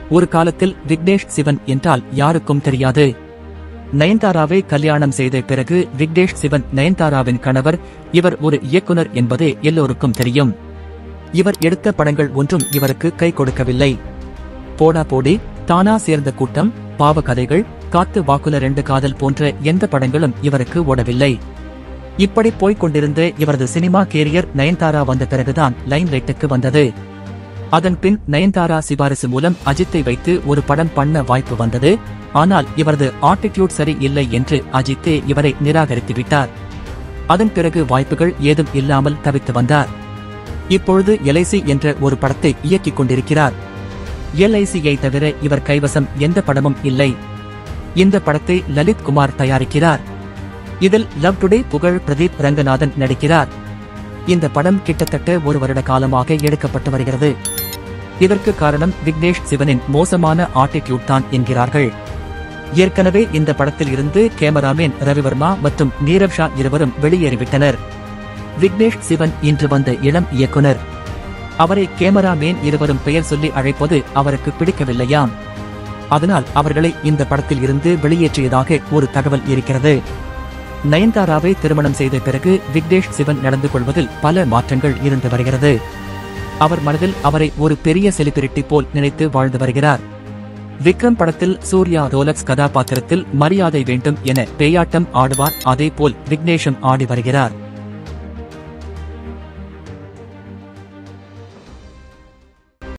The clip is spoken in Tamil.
ஒரு காலத்தில் விக்னேஷ் சிவன் என்றால் யாருக்கும் தெரியாது நயன்தாராவை கல்யாணம் செய்த பிறகு விக்னேஷ் சிவன் நயன்தாராவின் கணவர் இவர் ஒரு இயக்குனர் என்பதே எல்லோருக்கும் தெரியும் இவர் எடுத்த படங்கள் ஒன்றும் இவருக்கு கை கொடுக்கவில்லை போடா போடி தானா சேர்ந்த கூட்டம் பாவ கதைகள் காத்து வாக்குல ரெண்டு காதல் போன்ற எந்த படங்களும் இவருக்கு ஓடவில்லை இப்படி போய்க் கொண்டிருந்த இவரது சினிமா கேரியர் நயன்தாரா வந்த பிறகுதான் லைன் லைட்டுக்கு வந்தது அதன் பின் நயன்தாரா சிபாரிசு மூலம் அஜித்தை வைத்து ஒரு படம் பண்ண வாய்ப்பு வந்தது ஆனால் இவரது ஆட்டிடியூட் சரி இல்லை என்று அஜித்தே இவரை நிராகரித்து விட்டார் அதன் பிறகு வாய்ப்புகள் ஏதும் இல்லாமல் தவித்து வந்தார் இப்பொழுது எல்ஐசி என்ற ஒரு படத்தை இயக்கிக் கொண்டிருக்கிறார் எல்ஐசியை தவிர இவர் கைவசம் எந்த படமும் இல்லை இந்த படத்தை லலித் குமார் தயாரிக்கிறார் இதில் லவ் டுடே புகழ் பிரதீப் ரங்கநாதன் நடிக்கிறார் இந்த படம் கிட்டத்தட்ட ஒரு வருட காலமாக எடுக்கப்பட்டு வருகிறது இதற்கு காரணம் விக்னேஷ் சிவனின் மோசமான ஆட்டிடியூட் தான் என்கிறார்கள் ஏற்கனவே இந்த படத்தில் இருந்து கேமராமேன் ரவிவர்மா மற்றும் நீரவ் ஷா இருவரும் வெளியேறிவிட்டனர் விக்னேஷ் சிவன் இன்று வந்த இளம் இயக்குனர் அவரை கேமராமேன் இருவரும் பெயர் சொல்லி அழைப்பது அவருக்கு பிடிக்கவில்லையாம் அதனால் அவர்களை இந்த படத்தில் இருந்து வெளியேற்றியதாக ஒரு தகவல் இருக்கிறது நயன்தாராவை திருமணம் செய்த பிறகு விக்னேஷ் சிவன் நடந்து கொள்வதில் பல மாற்றங்கள் இருந்து வருகிறது அவர் மனதில் அவரை ஒரு பெரிய செலிபிரிட்டி போல் நினைத்து வாழ்ந்து வருகிறார் விக்ரம் படத்தில் சூர்யா ரோலக்ஸ் கதாபாத்திரத்தில் மரியாதை வேண்டும் என பேயாட்டம் ஆடுவார் அதே போல் விக்னேஷும் ஆடி வருகிறார்